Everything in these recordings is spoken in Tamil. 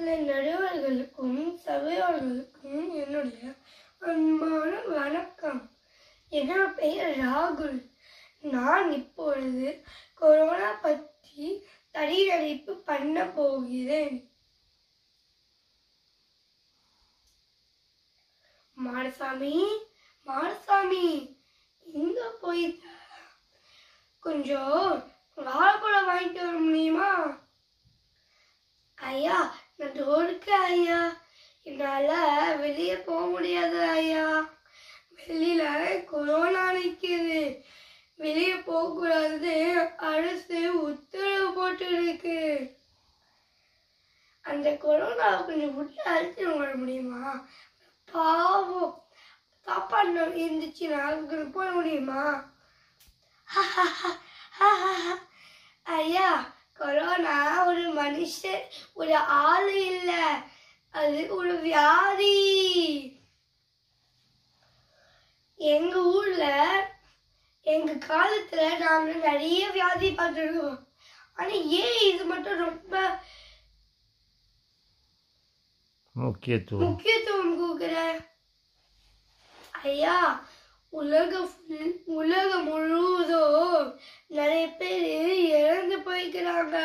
இந்த நடுவர்களுக்கும் சபையோர்களுக்கும் என்னுடைய அன்பான வணக்கம் என்னோட பெயர் ராகுல் நான் இப்பொழுது கொரோனா பற்றி தனிநடிப்பு பண்ண போகிறேன் மாடசாமி மாடசாமி எங்க போயிட்ட கொஞ்சம் வாழைப்பழம் வாங்கிட்டு வர முடியுமா ஐயா நான் ரோடுக்கு ஐயா என்னால வெளியே போக முடியாது ஐயா வெளியில கொரோனா நிக்குது வெளியே போகக்கூடாது அரசு உத்தரவு போட்டு இருக்கு அந்த கொரோனாவை கொஞ்சம் விட்டு அழைச்சிட்டு வர முடியுமா பாவம் சாப்பாடு இருந்துச்சு நாங்களுக்கு போட முடியுமா ஐயா கொரோனா ஒரு மனுஷன் ஒரு ஆளு இல்ல அது ஒரு வியாதி எங்க ஊர்ல எங்க காலத்துல நாங்க நிறைய வியாதி பார்த்துருக்கோம் ஆனா ஏன் இது மட்டும் ரொம்ப முக்கியத்துவம் முக்கியத்துவம் கொடுக்குற ஐயா உலகம் full- உலகம் முழுவதும் நிறைய பேர் இறந்து போய்க்கிறாங்க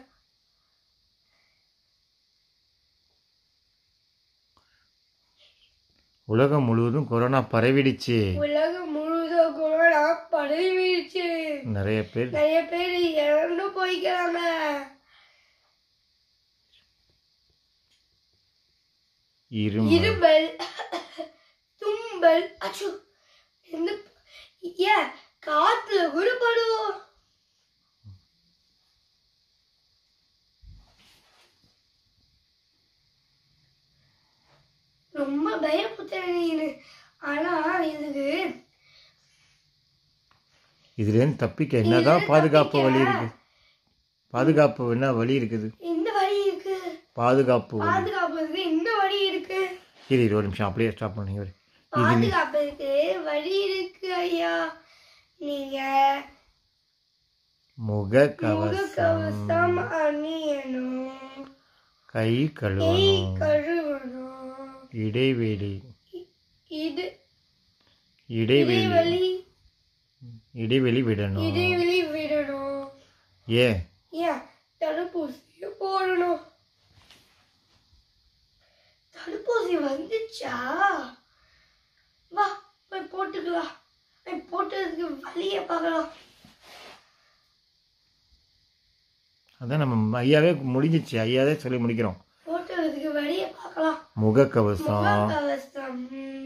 உலகம் முழுவதும் கொரோனா பரவிடுச்சு உலகம் முழுவதும் கொரோனா பரவிடுச்சு நிறைய பேர் நிறைய பேர் இறந்து போய்க்கிறாங்க இருமல் இருமல் தும்பல் அச்சு எந்த ஏன் காத்துல கூட படுவோம் ரொம்ப பயமுறுத்தன நீனு ஆனா இதுக்கு இதுலேருந்து தப்பிக்க என்னதான் பாதுகாப்பு வழி இருக்கு பாதுகாப்பு என்ன வழி இருக்குது இந்த வழி இருக்கு பாதுகாப்பு வழி பாதுகாப்புக்கு இந்த வழி இருக்கு இரு இரு ஒரு நிமிஷம் அப்படியே ஸ்டாப் பண்ணுங்க இரு. பாதுகாப்புக்கு வழி இருக்கு ஐயா நீங்க முகக்கவசம் முகக்கவசம் அணியணும் கை கை கழுவணும் கழுவணும் இடைவெளி இது இடைவெளி இடைவெளி இடைவெளி விடணும் இடைவெளி விடணும் ஏன் ஏன் தடுப்பூசி போடணும் தடுப்பூசி வந்துச்சா வா போய் போட்டுக்கலாம் போய் போட்டதுக்கு வழியை பார்க்கலாம் அதான் நம்ம ஐயாவே முடிஞ்சிச்சு ஐயாவே சொல்லி முடிக்கிறோம் போட்டதுக்கு வழியை பார்க்கலாம் முகக்கவசம் முகக்கவசம்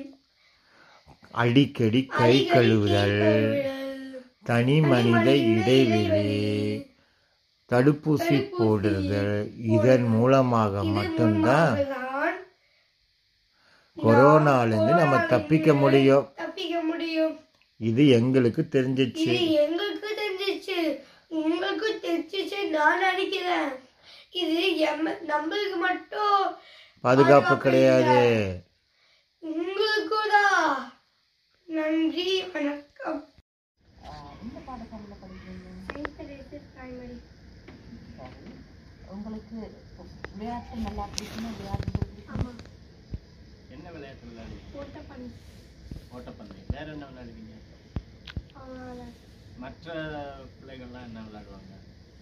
அடிக்கடி கை அடிக்கடி கழுவுதல் கை கழுவுதல், தனி மனித இடைவெளி தடுப்பூசி தடுப்பூசி போடுதல் இதன் மூலமாக இது மட்டும்தான் மூலமாகதான் கொரோனாலேருந்து நம்ம தப்பிக்க முடியும் தப்பிக்க முடியும் இது எங்களுக்கு தெரிஞ்சிச்சு இது எங்களுக்கு தெரிஞ்சிச்சு உங்களுக்கு தெரிஞ்சிச்சு நான் நினைக்கிறேன் இது எம்ம நம்மளுக்கு மட்டும் பாதுகாப்பு கிடையாது உங்களுக்கும் தான் நன்றி வணக்கம் primary. உங்களுக்கு விளையாட்டு நல்லா பிடிக்குமா விளையாட்டு பிடிக்குமா? ஆமா என்ன விளையாட்டு விளையாடுவீங்க ஓட்டப்பந்து ஓட்டப்பந்தயம் வேற என்ன விளையாடுவீங்க அவ்வளவுதான். மற்ற பிள்ளைகள்லாம் என்ன விளையாடுவாங்க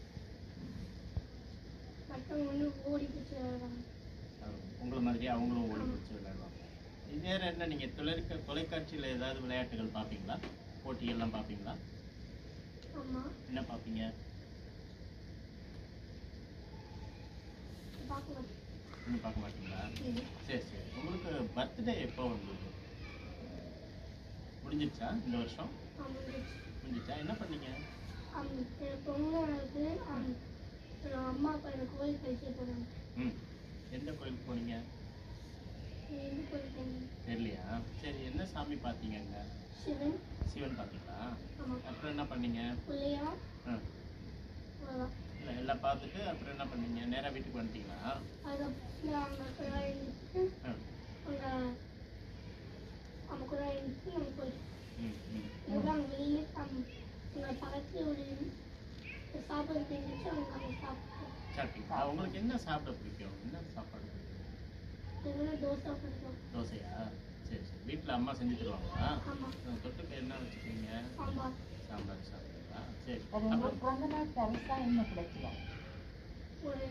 மற்றவங்க வந்து ஓடி பிடிச்சி விளையாடுவாங்க அஹ் உங்களை மாதிரி அவங்களும் ஓடி பிடிச்சி விளையாடுவாங்க இது வேற என்ன நீங்க தொலைக்க தொலைக்காட்சியில் ஏதாவது விளையாட்டுகள் பார்ப்பீங்களா போட்டிகள்லாம் பார்ப்பீங்களா ஆமா என்ன பார்ப்பீங்க பார்க்கலாம் இன்னும் பார்க்க மாட்டீங்களா இது சரி சரி உங்களுக்கு பர்த்டே எப்போ வந்தது முடிஞ்சிருச்சா இந்த வருஷம் அவங்களுக்கு முடிஞ்சிச்சா என்ன பண்ணீங்க அவங்க பொங்கலுக்கு அவங்க அம்மா அப்பா எனக்கு கோயில் கழிச்சு போனாங்க ம் எந்த கோயிலுக்கு போனீங்க எந்த கோயில் போனாங்க தெரியலையா சரி என்ன சாமி பார்த்தீங்க அங்க சிவன் சிவன் பார்த்தீங்களா ஆமா அப்புறம் என்ன பண்ணீங்க பிள்ளையா ஆ அவ்வளோதான் இல்லை எல்லாம் பார்த்துட்டு அப்புறம் என்ன பண்ணீங்க நேராக வீட்டுக்கு வந்துட்டீங்களா அதுக்கப்புறம் அவங்க கூட இருந்துட்டு ஆ அவங்க அவங்க கூட இருந்துட்டு நம்ம போயிட்டு ம் ம் அதுக்கப்புறம் அவங்க வெளியே அவங்க பக்கத்துல ஒரு சாப்பாடு செஞ்சுட்டு அவங்க அவங்க சாப்பிட்டு சாப்பிட்டீங்களா உங்களுக்கு என்ன சாப்பிட பிடிக்கும் என்ன சாப்பாடு எங்களுக்கு தோசை பிடிக்கும் தோசையா சரி சரி வீட்டில் அம்மா செஞ்சு தருவாங்களா ஆமாம் அஹ் தொட்டுக்க என்ன வச்சுக்கிறீங்க சாம்பார் சாம்பார் சாப்பிடுங்களா சரி அது உங்க அப்புறம் பிறந்த நாள் பரிசா என்ன கிடைக்கல ஒரு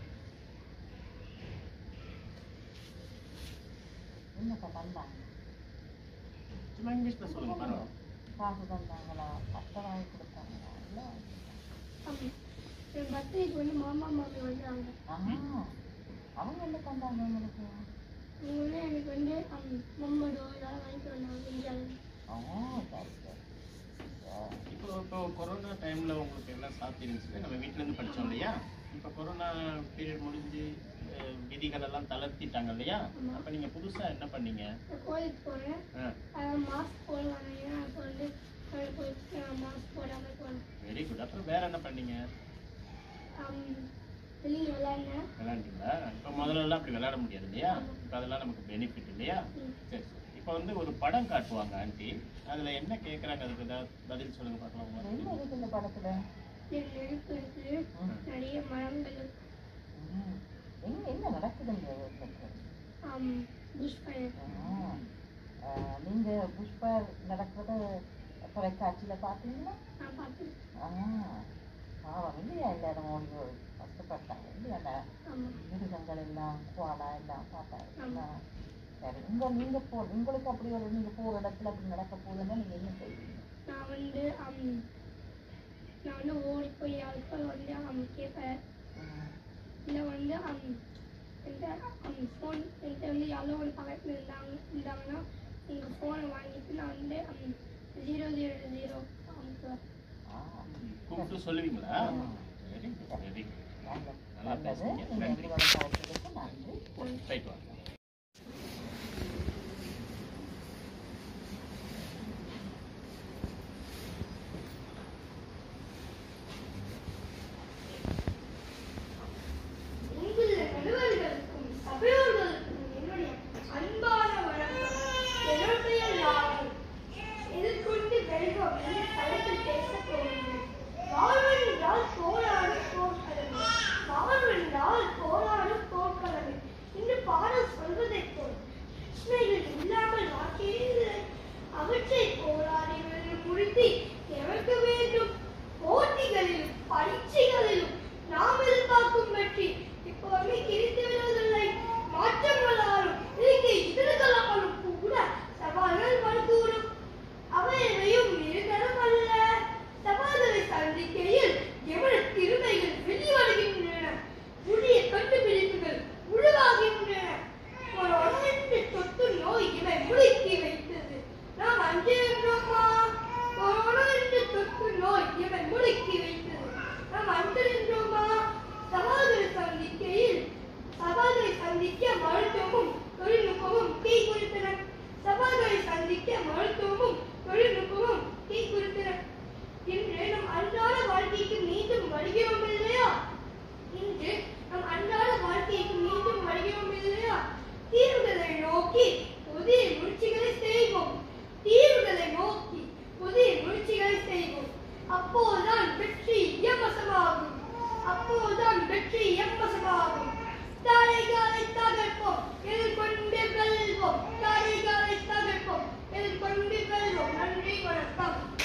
என்னக்கா தந்தாங்க சும்மா இங்கிலீஷில் சொல்லுங்க பரவாயில்ல காசு தந்தாங்களா பட்டை வாங்கி கொடுத்தாங்களா இல்லை ஆமாம் என் பர்த்டேக்கு வந்து மாமா மாமி வந்தாங்க ஆ அவங்க என்ன தந்தாங்க உங்களுக்கு அவங்க வந்து எனக்கு வந்து மம்மடோ இதெல்லாம் வாங்கிட்டு வந்தாங்க இந்தியாவில் ஓ சரி சரி சரி. இப்போ இப்போ கொரோனா டைமில் உங்களுக்கு எல்லாம் சாத்திருந்துச்சு நம்ம வீட்டிலேருந்து படித்தோம் இல்லையா இப்போ கொரோனா பீரியட் முடிஞ்சு அஹ், விதிகள் எல்லாம் தளர்த்திட்டாங்க இல்லையா ஆமா. அப்போ நீங்கள் புதுசாக என்ன பண்ணீங்க நான் கோயிலுக்கு போனேன் ஆ மாஸ்க் போடலாம் ஏன்னா அப்போ வந்து கோயிலுக்கு போயிட்டு மாஸ்க் போடாமல் போனேன் வெரி குட் அப்புறம் வேற என்ன பண்ணீங்க வெளியில் விளையாடினேன் விளையாண்டீங்களா இப்போ முதல்லலாம் அப்படி விளையாட முடியாது இல்லையா இப்போ அதெல்லாம் நமக்கு பெனிஃபிட் இல்லையா ம். சரி சரி இப்போ வந்து ஒரு படம் காட்டுவாங்க ஆண்டி அதில் என்ன கேட்குறாங்க அதுக்கு ஏதாவது பதில் சொல்லுங்க பார்க்கலாம் என்ன உங்களுக்கு இருக்கு இந்த படத்துல என் நெருப்பு இருக்குது ம். நிறைய மரங்கள் இருக்கு. ம். எங்க என்ன நடக்குதுங்க உங்களுக்கு புஷ் ஃபயர் ஆ. ஆ, நீங்க புஷ்பர் நடக்கிறத தொலைக்காட்சியில பார்த்தீங்களா நான் பார்த்து ஆ பாவம் இல்லையா எல்லாரும் ஓடி ஓடி கஷ்டப்பட்டாங்க இல்லையா அந்த ஆமாம் மிருகங்கள் எல்லாம் குவாடா எல்லாம் பார்த்தாங்க ஆமா. சரி உங்க நீங்க போ உங்களுக்கு அப்படி ஒரு நீங்க போற இடத்துல அப்படி நடக்க போகுதுன்னா நீங்க என்ன செய்வீங்க நான் வந்து um, நான் வந்து ஓடி போய் யாருக்கோ வந்து um, கேட்பேன் ம். இல்லை வந்து um, என்கிட்ட ஃபோன் என்கிட்ட வந்து யாரோ ஒரு பக்கத்தில் இருந்தாங்க இருந்தாங்கன்னா உங்கள் ஃபோனை வாங்கிட்டு நான் வந்து ஜீரோ ஜீரோ ஜீரோ அமுக்குவேன் ஆ. கூப்பிட்டு சொல்லுவீங்களா ம். வெரி குட் வெரி குட் நல்லது. நல்லா நல்லது பேசுனீங்க. நீங்க நன்றி. எங்களோட கருத்துக்கு நன்றி ரைட் வாங்க உங்களுடைய நடுவர்களுக்கும் சபையோர்களுக்கும் என்னுடைய அன்பான வணக்கம் என்னுடைய லாபம் எதிர்கொண்டு வெல்வோம் என்ற தலைப்பில் பேசப் போகிறேன் வாழ்வென்றால் போராடும் போர்க்களமே வாழ்வென்றால் போராடும் போர்க்களமே என்று பாடல் சொல்வதைப் போல் பிரச்சனைகள் இல்லாமல் வாழ்க்கையில் அவற்றை போராடி வெல்லும் உறுதி எமக்கு வேண்டும் போட்டிகளிலும் பரீட்சைகளிலும் நாம் எதிர்பார்க்கும் வெற்றி இப்போதுமே கிடைத்து விடுவதில்லை மாற்றங்களாலும் இயற்கை எதிர்களாலும் கூட சவால்கள் வரக்கூடும் அவையவையும் நிரந்தரம் அல்ல சவால்களை சந்திக்கையில் எவ்வளவு திறமைகள் வெளிவருகின்றன புதிய கண்டுபிடிப்புகள் உருவாகின்றன ஒரு ஒன்றென்று தொற்று நோய் இவை முடுக்கி வைத்தது நாம் அஞ்சிருந்தோமா கொரோனா என்ற தொற்று நோய் இவை முடுக்கி வைத்தது நாம் அஞ்சிருந்தோமா சவால்களை சந்திக்கையில் சவால்களை சந்திக்க மருத்துவமும் தொழில்நுட்பமும் கை குறித்தன சவால்களை சந்திக்க மருத்துவமும் தொழில்நுட்பமும் கை குறித்தன இன்று நம் அன்றாட வாழ்க்கைக்கு மீண்டும் வருகிறோம் இல்லையா இன்று நம் அன்றாட வாழ்க்கைக்கு மீண்டும் வருகிறோம் இல்லையா தீர்வுகளை நோக்கி புதிய முயற்சிகளை செய்வோம் தீர்வுகளை நோக்கி புதிய முயற்சிகளை செய்வோம் அப்போதுதான் வெற்றி எம்மசமாகும் அப்போதுதான் வெற்றி எம்மசமாகும் தடைகளை தகர்ப்போம் எதிர்கொண்டு வெல்வோம் தடைகளை தகர்ப்போம் எதிர்கொண்டு வெல்வோம் நன்றி வணக்கம்